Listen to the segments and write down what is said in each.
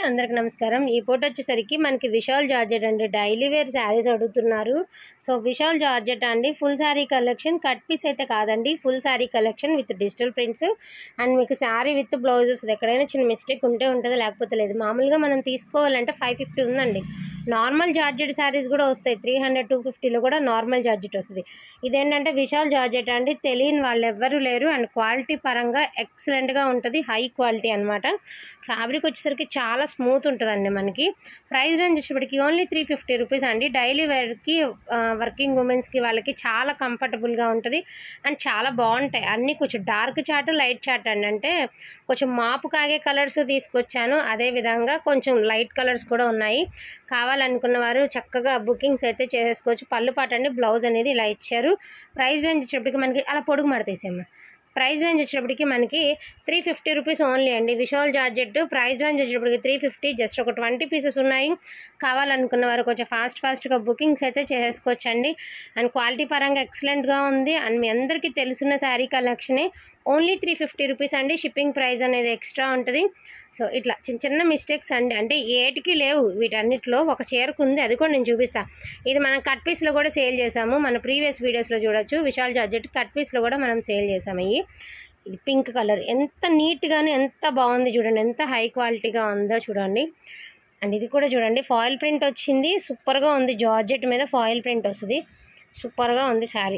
అందరికి నమస్కారం ఈ పూట వచ్చేసరికి మనకి విశాల్ జార్జెట్ అండి డైలీ వేర్ శారీస్ అడుగుతున్నారు సో విశాల్ జార్జెట్ అండి full sari collection cut piece అయితే కాదండి full sari collection with digital prints and మీకు శారీ విత్ బ్లౌజ్ వస్తుంది ఎక్కడైనా చిన్న మిస్టేక్ ఉంటే ఉంటుంది లేకపోతే లేదు మామూలుగా మనం తీసుకోవాలంటే ఫైవ్ ఫిఫ్టీ ఉందండి నార్మల్ జార్జెట్ శారీస్ కూడా వస్తాయి త్రీ హండ్రెడ్ టూ ఫిఫ్టీలో కూడా నార్మల్ జార్జెట్ వస్తుంది ఇదేంటంటే విశాల్ జార్జెట్ అండి తెలియని వాళ్ళు ఎవ్వరూ లేరు అండ్ క్వాలిటీ పరంగా ఎక్సలెంట్గా ఉంటుంది హై క్వాలిటీ అనమాట ఫ్యాబ్రిక్ వచ్చేసరికి చాలా స్మూత్ ఉంటుందండి మనకి ప్రైస్ రేంజ్ వచ్చేప్పటికి ఓన్లీ త్రీ ఫిఫ్టీ రూపీస్ అండి డైలీ వేర్కి వర్కింగ్ ఉమెన్స్కి వాళ్ళకి చాలా కంఫర్టబుల్గా ఉంటుంది అండ్ చాలా బాగుంటాయి అన్నీ కొంచెం డార్క్ చాట్ లైట్ చాట్ అండి అంటే కొంచెం మాపు కాగే కలర్స్ తీసుకొచ్చాను అదే విధంగా కొంచెం లైట్ కలర్స్ కూడా ఉన్నాయి కావాలనుకున్న వారు చక్కగా బుకింగ్స్ అయితే చేసేసుకోవచ్చు పళ్ళు పాట అండి బ్లౌజ్ అనేది ఇలా ఇచ్చారు ప్రైస్ రేంజ్ వచ్చేటప్పటికి మనకి అలా పొడుగు మడతీసాము ప్రైస్ రేంజ్ వచ్చేటప్పటికి మనకి త్రీ ఫిఫ్టీ రూపీస్ ఓన్లీ అండి విశాల్ జార్జెట్ ప్రైస్ రేంజ్ వచ్చేటప్పటికి త్రీ ఫిఫ్టీ జస్ట్ ఒక ట్వంటీ పీసెస్ ఉన్నాయి కావాలనుకున్న వారు కొంచెం ఫాస్ట్ ఫాస్ట్గా బుకింగ్స్ అయితే చేసేసుకోవచ్చండి అండ్ క్వాలిటీ పరంగా ఎక్సలెంట్గా ఉంది అండ్ మీ అందరికీ తెలుసున్న శారీ కలెక్షనే ఓన్లీ త్రీ ఫిఫ్టీ రూపీస్ అండి షిప్పింగ్ ప్రైస్ అనేది ఎక్స్ట్రా ఉంటుంది సో ఇట్లా చిన్న చిన్న మిస్టేక్స్ అండి అంటే ఏటికి లేవు వీటన్నిటిలో ఒక చీరకు ఉంది అది కూడా నేను చూపిస్తా ఇది మనం కట్ పీస్లో కూడా సేల్ చేసాము మన ప్రీవియస్ వీడియోస్లో చూడొచ్చు విశాల్ జార్జెట్ కట్ పీస్లో కూడా మనం సేల్ చేసాము ఇవి ఇది పింక్ కలర్ ఎంత నీట్గాను ఎంత బాగుంది చూడండి ఎంత హై క్వాలిటీగా ఉందో చూడండి అండ్ ఇది కూడా చూడండి ఫాయిల్ ప్రింట్ వచ్చింది సూపర్గా ఉంది జార్జెట్ మీద ఫాయిల్ ప్రింట్ వస్తుంది సూపర్గా ఉంది sari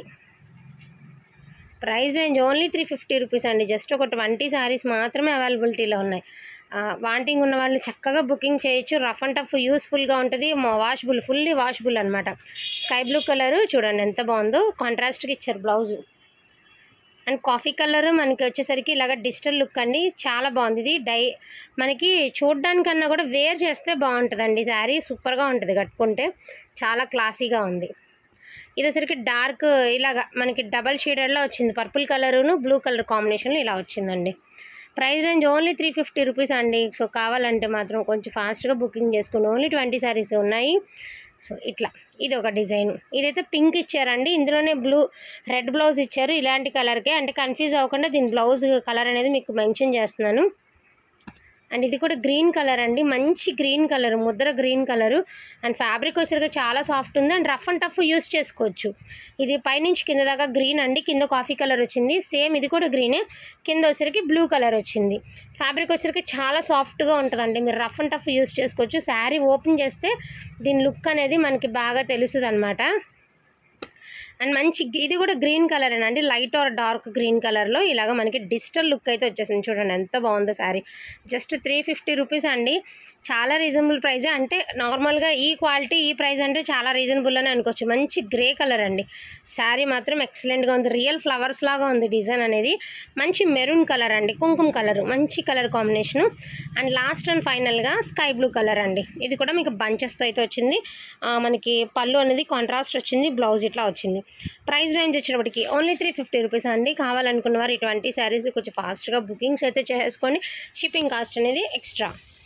price range only three fifty rupees అండి జస్ట్ ఒక ట్వంటీ శారీస్ మాత్రమే అవైలబిలిటీలో ఉన్నాయి వాంటింగ్ ఉన్న వాళ్ళు చక్కగా బుకింగ్ చేయొచ్చు రఫ్ అండ్ టఫ్ యూస్ఫుల్గా ఉంటుంది వాషబుల్ ఫుల్లీ వాషబుల్ అనమాట స్కై బ్లూ కలర్ చూడండి ఎంత బాగుందో కాంట్రాస్ట్కి ఇచ్చారు బ్లౌజు అండ్ కాఫీ కలర్ మనకి వచ్చేసరికి ఇలాగ డిజిటల్ లుక్ అండి చాలా బాగుంది ఇది డై మనకి చూడడానికన్నా కూడా వేర్ చేస్తే బాగుంటుందండి శారీ సూపర్గా ఉంటుంది కట్టుకుంటే చాలా క్లాసీగా ఉంది ఇది వచ్చరికి డార్క్ ఇలాగా మనకి డబల్ షేడెడ్లో వచ్చింది పర్పుల్ కలరును బ్లూ కలర్ కాంబినేషన్లో ఇలా వచ్చిందండి price range only three fifty rupees అండి సో కావాలంటే మాత్రం కొంచెం ఫాస్ట్గా బుకింగ్ చేసుకోండి ఓన్లీ ట్వంటీ శారీస్ ఉన్నాయి సో ఇట్లా ఇది ఒక డిజైన్ ఇదైతే పింక్ ఇచ్చారండి ఇందులోనే బ్లూ రెడ్ బ్లౌజ్ ఇచ్చారు ఇలాంటి కలర్కే అంటే కన్ఫ్యూజ్ అవ్వకుండా దీని బ్లౌజ్ కలర్ అనేది మీకు మెన్షన్ చేస్తున్నాను అండ్ ఇది కూడా గ్రీన్ కలర్ అండి మంచి గ్రీన్ కలర్ ముద్ర గ్రీన్ కలరు అండ్ ఫ్యాబ్రిక్ వచ్చేసరికి చాలా సాఫ్ట్ ఉంది and rough and tough use చేసుకోవచ్చు ఇది పైనుంచి కింద దాకా గ్రీన్ అండి కింద కాఫీ కలర్ వచ్చింది సేమ్ ఇది కూడా గ్రీనే కింద వచ్చేసరికి బ్లూ కలర్ వచ్చింది ఫ్యాబ్రిక్ వచ్చేసరికి చాలా సాఫ్ట్గా ఉంటుందండి మీరు రఫ్ అండ్ టఫ్ యూస్ చేసుకోవచ్చు శారీ ఓపెన్ చేస్తే దీని లుక్ అనేది మనకి బాగా తెలుస్తుంది అనమాట అండ్ మంచి ఇది కూడా గ్రీన్ కలర్ అండి లైట్ ఆర్ డార్క్ గ్రీన్ కలర్లో ఇలాగ మనకి డిజిటల్ లుక్ అయితే వచ్చేసింది చూడండి ఎంత బాగుందో sari just three fifty rupees అండి చాలా రీజనబుల్ ప్రైజే అంటే నార్మల్గా ఈ క్వాలిటీ ఈ ప్రైస్ అంటే చాలా రీజనబుల్ అని అనుకోవచ్చు మంచి గ్రే కలర్ అండి శారీ మాత్రం ఎక్సలెంట్గా ఉంది రియల్ ఫ్లవర్స్ లాగా ఉంది డిజైన్ అనేది మంచి మెరూన్ కలర్ అండి కుంకుమ కలర్ మంచి colour combination and last and ఫైనల్గా స్కై బ్లూ కలర్ అండి ఇది కూడా మీకు బంచెస్తో అయితే వచ్చింది మనకి పళ్ళు అనేది కాంట్రాస్ట్ వచ్చింది బ్లౌజ్ ఇట్లా వచ్చింది ప్రైస్ రేంజ్ వచ్చేటప్పటికి ఓన్లీ త్రీ ఫిఫ్టీ రూపీస్ అండి కావాలనుకున్న వారు ఇటువంటి శారీస్ కొంచెం ఫాస్ట్గా బుకింగ్స్ అయితే చేసుకోండి షిప్పింగ్ కాస్ట్ అనేది ఎక్స్ట్రా